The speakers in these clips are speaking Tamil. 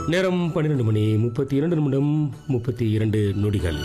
நேரம் பன்னிரண்டு மணி முப்பத்தி இரண்டு நிமிடம் முப்பத்தி இரண்டு நொடிகள்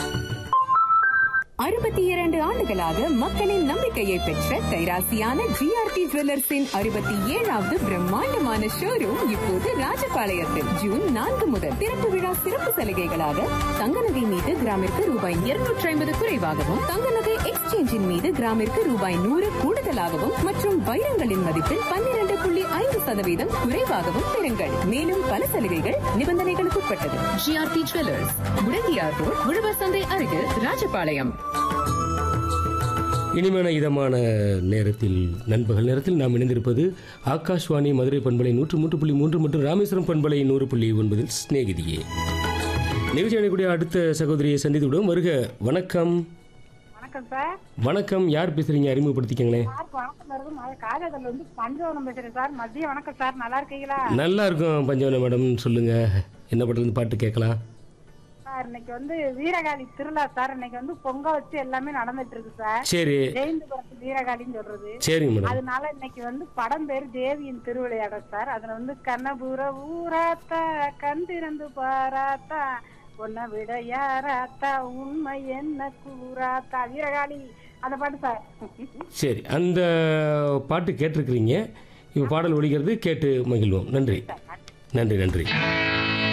அறுபத்தி இரண்டு ஆண்டுகளாக மக்களின் நம்பிக்கையை பெற்ற கைராசியான ஜிஆர்டி ஜுவல்லர்ஸின் அறுபத்தி ஏழாவது பிரம்மாண்டமான ஷோரூம் இப்போது ராஜபாளையத்தில் ஜூன் நான்கு முதல் திறப்பு விழா சிறப்பு சலுகைகளாக தங்க நகை மீது கிராமிற்கு ரூபாய் இருநூற்றி ஐம்பது குறைவாகவும் தங்க நகை எக்ஸ்சேஞ்சின் மீது கிராமிற்கு ரூபாய் நூறு கூடுதலாகவும் மற்றும் வைரங்களின் மதிப்பில் பன்னிரண்டு புள்ளி ஐந்து சதவீதம் குறைவாகவும் பெறுங்கள் மேலும் பல சலுகைகள் நிபந்தனைகளுக்கு உட்பட்டது ஜிஆர்டி ஜுவல்லர்ஸ் முடங்கியார் ரோட் உழவர் சந்தை அருகில் ராஜபாளையம் இனிமையான இதமான நேரத்தில் நண்பகல் நேரத்தில் நாம் இணைந்திருப்பது ஆகாஷ்வாணி மதுரை பண்பலை நூற்று மூன்று புள்ளி மூன்று மற்றும் ராமேஸ்வரம் பண்பலை நூறு புள்ளி ஒன்பதில் சிநேகிதியே நிகழ்ச்சி அடையக்கூடிய அடுத்த சகோதரியை சந்தித்து விடுவோம் வருக வணக்கம் வணக்கம் சார் வணக்கம் யார் பேசுறீங்க அறிமுகப்படுத்திக்கங்களேன் சார் வணக்கம் வருது நான் காலேஜில் வந்து பஞ்சவனம் பேசுறேன் சார் மதியம் வணக்கம் சார் நல்லா இருக்கீங்களா நல்லா இருக்கும் பஞ்சவன மேடம் சொல்லுங்க என்ன பண்றது பாட்டு கேட்கலாம் சார் இன்னைக்கு வந்து வீரகாளி திருவிழா சார் இன்னைக்கு வந்து பொங்க வச்சு எல்லாமே நடந்துட்டு இருக்கு சார் சரி ஜெயந்திபுரத்து வீரகாளின்னு சொல்றது சரிங்க மேடம் அதனால இன்னைக்கு வந்து படம் பேர் தேவியின் திருவிளையாடல் சார் அதுல வந்து கண்ணபுர ஊராத்தா கண் திறந்து பாராத்தா உன்னை விட யாராத்தா உண்மை என்ன கூறாத்தா வீரகாளி அந்த பாட்டு சார் சரி அந்த பாட்டு கேட்டிருக்கிறீங்க இப்போ பாடல் ஒழிக்கிறது கேட்டு மகிழ்வோம் நன்றி நன்றி நன்றி